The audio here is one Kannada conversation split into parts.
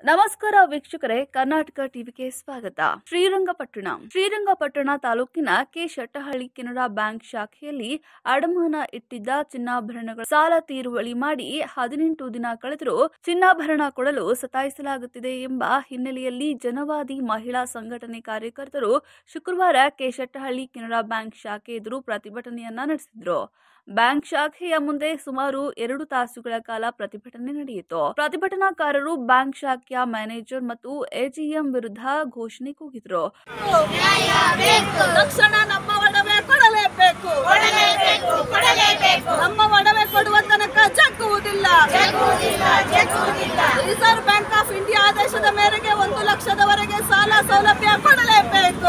ನಮಸ್ಕಾರ ವೀಕ್ಷಕರೇ ಕರ್ನಾಟಕ ಟಿವಿಗೆ ಸ್ವಾಗತ ಶ್ರೀರಂಗಪಟ್ಟಣ ಶ್ರೀರಂಗಪಟ್ಟಣ ತಾಲೂಕಿನ ಕೆ ಶೆಟ್ಟಹಳ್ಳಿ ಕೆನರಾ ಬ್ಯಾಂಕ್ ಶಾಖೆಯಲ್ಲಿ ಅಡಮಾನ ಇಟ್ಟಿದ್ದ ಚಿನ್ನಾಭರಣಗಳ ಸಾಲ ತೀರುವಳಿ ಮಾಡಿ ಹದಿನೆಂಟು ದಿನ ಕಳೆದರೂ ಚಿನ್ನಾಭರಣ ಕೊಡಲು ಸತಾಯಿಸಲಾಗುತ್ತಿದೆ ಎಂಬ ಹಿನ್ನೆಲೆಯಲ್ಲಿ ಜನವಾದಿ ಮಹಿಳಾ ಸಂಘಟನೆ ಕಾರ್ಯಕರ್ತರು ಶುಕ್ರವಾರ ಕೆ ಶೆಟ್ಟಹಳ್ಳಿ ಕೆನರಾ ಬ್ಯಾಂಕ್ ಶಾಖೆ ಎದುರು ಪ್ರತಿಭಟನೆಯನ್ನ ನಡೆಸಿದ್ರು ಬ್ಯಾಂಕ್ ಶಾಖೆಯ ಮುಂದೆ ಸುಮಾರು ಎರಡು ತಾಸುಗಳ ಕಾಲ ಪ್ರತಿಭಟನೆ ನಡೆಯಿತು ಪ್ರತಿಭಟನಾಕಾರರು ಬ್ಯಾಂಕ್ ಶಾಖೆಯ ಮ್ಯಾನೇಜರ್ ಮತ್ತು ಎಜಿಎಂ ವಿರುದ್ಧ ಘೋಷಣೆ ಕೂಗಿದ್ರು ತಕ್ಷಣ ನಮ್ಮ ಒಡವೆ ಕೊಡಲೇಬೇಕು ನಮ್ಮ ಒಡವೆ ಕೊಡುವ ತನಕ ಜಗ್ಗುವುದಿಲ್ಲ ರಿಸರ್ವ್ ಬ್ಯಾಂಕ್ ಆಫ್ ಇಂಡಿಯಾ ಆದೇಶದ ಮೇರೆಗೆ ಒಂದು ಲಕ್ಷದವರೆಗೆ ಸಾಲ ಸೌಲಭ್ಯ ಕೊಡಲೇಬೇಕು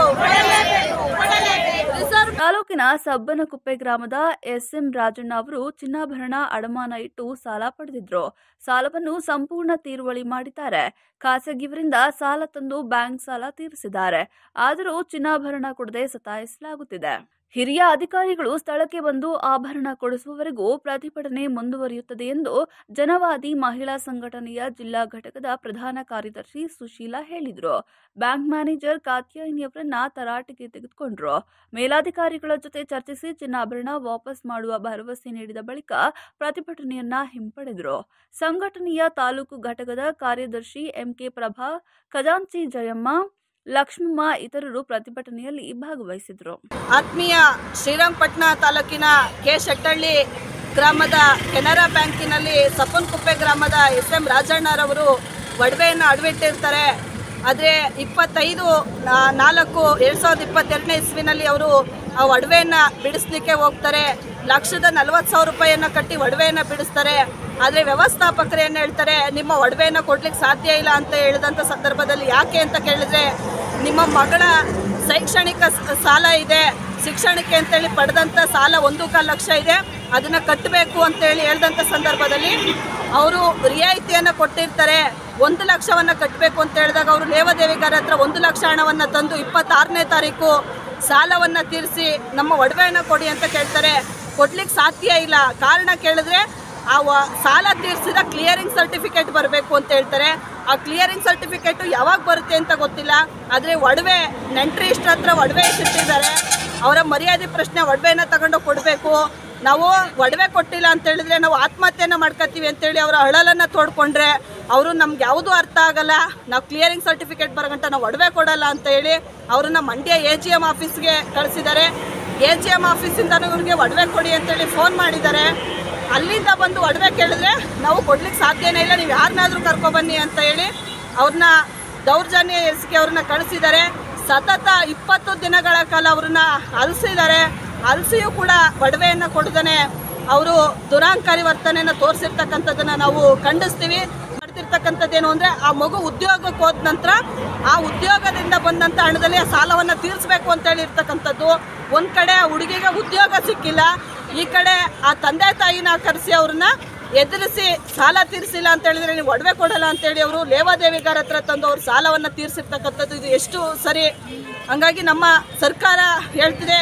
ರಿಸರ್ವ್ ತಾಲೂಕಿನ ಸಬ್ಬನಕುಪ್ಪೆ ಗ್ರಾಮದ ಎಸ್ಎಂ ರಾಜಣ್ಣ ಅವರು ಚಿನ್ನಾಭರಣ ಅಡಮಾನ ಇಟ್ಟು ಸಾಲ ಪಡೆದಿದ್ರು ಸಾಲವನ್ನು ಸಂಪೂರ್ಣ ತೀರುವಳಿ ಮಾಡಿದ್ದಾರೆ ಖಾಸಗಿಯವರಿಂದ ಸಾಲ ತಂದು ಬ್ಯಾಂಕ್ ಸಾಲ ತೀರಿಸಿದ್ದಾರೆ ಆದರೂ ಚಿನ್ನಾಭರಣ ಕೊಡದೆ ಸತಾಯಿಸಲಾಗುತ್ತಿದೆ ಹಿರಿಯ ಅಧಿಕಾರಿಗಳು ಸ್ಥಳಕ್ಕೆ ಬಂದು ಆಭರಣ ಕೊಡಿಸುವವರೆಗೂ ಪ್ರತಿಭಟನೆ ಮುಂದುವರಿಯುತ್ತದೆ ಎಂದು ಜನವಾದಿ ಮಹಿಳಾ ಸಂಘಟನೆಯ ಜಿಲ್ಲಾ ಘಟಕದ ಪ್ರಧಾನ ಕಾರ್ಯದರ್ಶಿ ಸುಶೀಲಾ ಹೇಳಿದರು ಬ್ಯಾಂಕ್ ಮ್ಯಾನೇಜರ್ ಕಾತ್ಯಾಯಿನಿಯವರನ್ನ ತರಾಟೆಗೆ ತೆಗೆದುಕೊಂಡ್ರು ಮೇಲಾಧಿಕಾರಿಗಳ ಜೊತೆ ಚರ್ಚಿಸಿ ಚಿನ್ನಾಭರಣ ವಾಪಸ್ ಮಾಡುವ ಭರವಸೆ ನೀಡಿದ ಬಳಿಕ ಪ್ರತಿಭಟನೆಯನ್ನ ಹಿಂಪಡೆದರು ಸಂಘಟನೆಯ ತಾಲೂಕು ಘಟಕದ ಕಾರ್ಯದರ್ಶಿ ಎಂಕೆ ಪ್ರಭಾ ಖಜಾಂಚಿ ಜಯಮ್ಮ ಲಕ್ಷ್ಮಮ್ಮ ಇತರರು ಪ್ರತಿಭಟನೆಯಲ್ಲಿ ಭಾಗವಹಿಸಿದರು ಆತ್ಮೀಯ ಶ್ರೀರಂಗಪಟ್ಟಣ ತಾಲೂಕಿನ ಕೆ ಶೆಟ್ಟಳ್ಳಿ ಗ್ರಾಮದ ಕೆನರಾ ಬ್ಯಾಂಕಿನಲ್ಲಿ ಸಪ್ಪನಕುಪ್ಪೆ ಗ್ರಾಮದ ಎಸ್ ಎಂ ರಾಜಣ್ಣರವರು ಒಡವೆಯನ್ನು ಅಡವಿಟ್ಟಿರ್ತಾರೆ ಆದರೆ ಇಪ್ಪತ್ತೈದು ನಾ- ನಾಲ್ಕು ಎರಡು ಸಾವಿರದ ಇಪ್ಪತ್ತೆರಡನೇ ಇಸ್ವಿನಲ್ಲಿ ಅವರು ಆ ಒಡವೆಯನ್ನು ಬಿಡಿಸ್ಲಿಕ್ಕೆ ಹೋಗ್ತಾರೆ ಲಕ್ಷದ ನಲವತ್ತು ಸಾವಿರ ರೂಪಾಯಿಯನ್ನು ಕಟ್ಟಿ ಒಡವೆಯನ್ನು ಬಿಡಿಸ್ತಾರೆ ಆದರೆ ವ್ಯವಸ್ಥಾಪಕರು ಏನು ಹೇಳ್ತಾರೆ ನಿಮ್ಮ ಒಡವೆಯನ್ನು ಕೊಡ್ಲಿಕ್ಕೆ ಸಾಧ್ಯ ಇಲ್ಲ ಅಂತ ಹೇಳಿದಂಥ ಸಂದರ್ಭದಲ್ಲಿ ಯಾಕೆ ಅಂತ ಕೇಳಿದ್ರೆ ನಿಮ್ಮ ಮಗಳ ಶೈಕ್ಷಣಿಕ ಸ- ಸಾಲ ಇದೆ ಶಿಕ್ಷಣಕ್ಕೆ ಅಂತೇಳಿ ಪಡೆದಂಥ ಸಾಲ ಒಂದು ಕಾಲು ಲಕ್ಷ ಇದೆ ಅದನ್ನು ಕಟ್ಟಬೇಕು ಅಂತೇಳಿ ಹೇಳಿದಂಥ ಸಂದರ್ಭದಲ್ಲಿ ಅವರು ರಿಯಾಯಿತಿಯನ್ನು ಕೊಟ್ಟಿರ್ತಾರೆ ಒಂದು ಲಕ್ಷವನ್ನು ಕಟ್ಟಬೇಕು ಅಂತ ಹೇಳಿದಾಗ ಅವರು ಲೇವಾದೇವಿಗಾರ ಹತ್ರ ಒಂದು ಲಕ್ಷ ಹಣವನ್ನು ತಂದು ಇಪ್ಪತ್ತಾರನೇ ತಾರೀಕು ಸಾಲವನ್ನು ತೀರಿಸಿ ನಮ್ಮ ಒಡವೆಯನ್ನು ಕೊಡಿ ಅಂತ ಕೇಳ್ತಾರೆ ಕೊಡ್ಲಿಕ್ಕೆ ಸಾಧ್ಯ ಇಲ್ಲ ಕಾರಣ ಕೇಳಿದ್ರೆ ಆ ವ- ಸಾಲ ತೀರಿಸಿದ ಕ್ಲಿಯರಿಂಗ್ ಸರ್ಟಿಫಿಕೇಟ್ ಬರಬೇಕು ಅಂತ ಹೇಳ್ತಾರೆ ಆ ಕ್ಲಿಯರಿಂಗ್ ಸರ್ಟಿಫಿಕೇಟು ಯಾವಾಗ ಬರುತ್ತೆ ಅಂತ ಗೊತ್ತಿಲ್ಲ ಆದರೆ ಒಡವೆ ನೆಂಟ್ರಿ ಇಷ್ಟ್ರ ಹತ್ರ ಒಡವೆ ಇಟ್ಟಿದ್ದಾರೆ ಅವರ ಮರ್ಯಾದೆ ಪ್ರಶ್ನೆ ಒಡವೆನ ತಗೊಂಡು ಕೊಡಬೇಕು ನಾವು ಒಡವೆ ಕೊಟ್ಟಿಲ್ಲ ಅಂತ ಹೇಳಿದ್ರೆ ನಾವು ಆತ್ಮಹತ್ಯೆನ ಮಾಡ್ಕೊತೀವಿ ಅಂತೇಳಿ ಅವರ ಅಳಲನ್ನು ತೋಡ್ಕೊಂಡ್ರೆ ಅವರು ನಮ್ಗೆ ಯಾವುದೂ ಅರ್ಥ ಆಗಲ್ಲ ನಾವು ಕ್ಲಿಯರಿಂಗ್ ಸರ್ಟಿಫಿಕೇಟ್ ಬರೋಗಂಟ ನಾವು ಒಡವೆ ಕೊಡಲ್ಲ ಅಂತ ಹೇಳಿ ಅವ್ರನ್ನ ಮಂಡ್ಯ ಎ ಜಿ ಎಮ್ ಆಫೀಸ್ಗೆ ಕಳಿಸಿದ್ದಾರೆ ಎ ಜಿ ಎಮ್ ಆಫೀಸಿಂದನೂ ಇವ್ರಿಗೆ ಒಡವೆ ಕೊಡಿ ಅಂತೇಳಿ ಫೋನ್ ಮಾಡಿದ್ದಾರೆ ಅಲ್ಲಿಂದ ಬಂದು ಒಡವೆ ಕೇಳಿದ್ರೆ ನಾವು ಕೊಡ್ಲಿಕ್ಕೆ ಸಾಧ್ಯನೇ ಇಲ್ಲ ನೀವು ಯಾರನ್ನಾದ್ರೂ ಕರ್ಕೊಬನ್ನಿ ಅಂತ ಹೇಳಿ ಅವ್ರನ್ನ ದೌರ್ಜನ್ಯ ಎಸ್ಗೆ ಅವ್ರನ್ನ ಕಳಿಸಿದ್ದಾರೆ ಸತತ ಇಪ್ಪತ್ತು ದಿನಗಳ ಕಾಲ ಅವ್ರನ್ನ ಅಲಸಿದ್ದಾರೆ ಅಲಸಿಯೂ ಕೂಡ ಒಡವೆಯನ್ನು ಕೊಡದೇ ಅವರು ದುರಾಂಕಾರಿ ವರ್ತನೆಯನ್ನು ತೋರಿಸಿರ್ತಕ್ಕಂಥದ್ದನ್ನು ನಾವು ಖಂಡಿಸ್ತೀವಿ ಮಾಡ್ತಿರ್ತಕ್ಕಂಥದ್ದೇನು ಅಂದರೆ ಆ ಮಗು ಉದ್ಯೋಗಕ್ಕೆ ಹೋದ ನಂತರ ಆ ಉದ್ಯೋಗದಿಂದ ಬಂದಂಥ ಹಣದಲ್ಲಿ ಆ ಸಾಲವನ್ನು ತೀರಿಸಬೇಕು ಅಂತೇಳಿ ಇರ್ತಕ್ಕಂಥದ್ದು ಒಂದು ಕಡೆ ಆ ಹುಡುಗಿಗೆ ಉದ್ಯೋಗ ಸಿಕ್ಕಿಲ್ಲ ಈ ಕಡೆ ಆ ತಂದೆ ತಾಯಿನ ಕರೆಸಿ ಅವ್ರನ್ನ ಎದುರಿಸಿ ಸಾಲ ತೀರಿಸಿಲ್ಲ ಅಂತ ಹೇಳಿದ್ರೆ ನೀವು ಒಡವೆ ಕೊಡಲ್ಲ ಅಂತೇಳಿ ಅವರು ಲೇವಾದೇವಿಗಾರ ಹತ್ರ ತಂದು ಅವ್ರ ಸಾಲವನ್ನು ತೀರಿಸಿರ್ತಕ್ಕಂಥದ್ದು ಇದು ಎಷ್ಟು ಸರಿ ಹಂಗಾಗಿ ನಮ್ಮ ಸರ್ಕಾರ ಹೇಳ್ತಿದೆ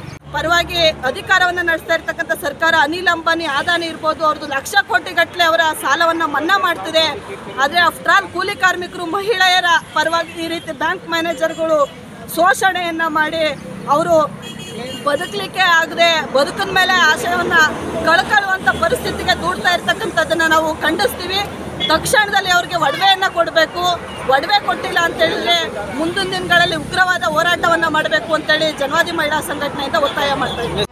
ಪರವಾಗಿ ಅಧಿಕಾರವನ್ನು ನಡೆಸ್ತಾ ಇರ್ತಕ್ಕಂಥ ಸರ್ಕಾರ ಅನಿಲ್ ಅಂಬಾನಿ ಅದಾನಿ ಇರ್ಬೋದು ಅವ್ರದ್ದು ಲಕ್ಷ ಕೋಟಿ ಗಟ್ಟಲೆ ಅವರ ಸಾಲವನ್ನು ಮನ್ನಾ ಮಾಡ್ತಿದೆ ಆದರೆ ಆಫ್ಟರ್ ಆಲ್ ಕೂಲಿ ಕಾರ್ಮಿಕರು ಮಹಿಳೆಯರ ಪರವಾಗಿ ಈ ರೀತಿ ಬ್ಯಾಂಕ್ ಮ್ಯಾನೇಜರ್ಗಳು ಶೋಷಣೆಯನ್ನು ಮಾಡಿ ಅವರು ಬದುಕಲಿಕ್ಕೆ ಆಗದೆ ಬದುಕಿನ ಮೇಲೆ ಆಶಯವನ್ನು ಕಳ್ಕೊಳ್ಳುವಂಥ ಪರಿಸ್ಥಿತಿಗೆ ದೂಡ್ತಾ ಇರ್ತಕ್ಕಂಥದ್ದನ್ನು ನಾವು ಖಂಡಿಸ್ತೀವಿ ತಕ್ಷಣದಲ್ಲಿ ಅವ್ರಿಗೆ ಒಡವೆಯನ್ನು ಕೊಡಬೇಕು ಒಡವೆ ಕೊಟ್ಟಿಲ್ಲ ಅಂತ ಹೇಳಿದ್ರೆ ಮುಂದಿನ ದಿನಗಳಲ್ಲಿ ಉಗ್ರವಾದ ಹೋರಾಟವನ್ನು ಮಾಡಬೇಕು ಅಂತೇಳಿ ಜನವಾದಿ ಮಹಿಳಾ ಸಂಘಟನೆಯಿಂದ ಒತ್ತಾಯ ಮಾಡ್ತಾ ಇದ್ದೀವಿ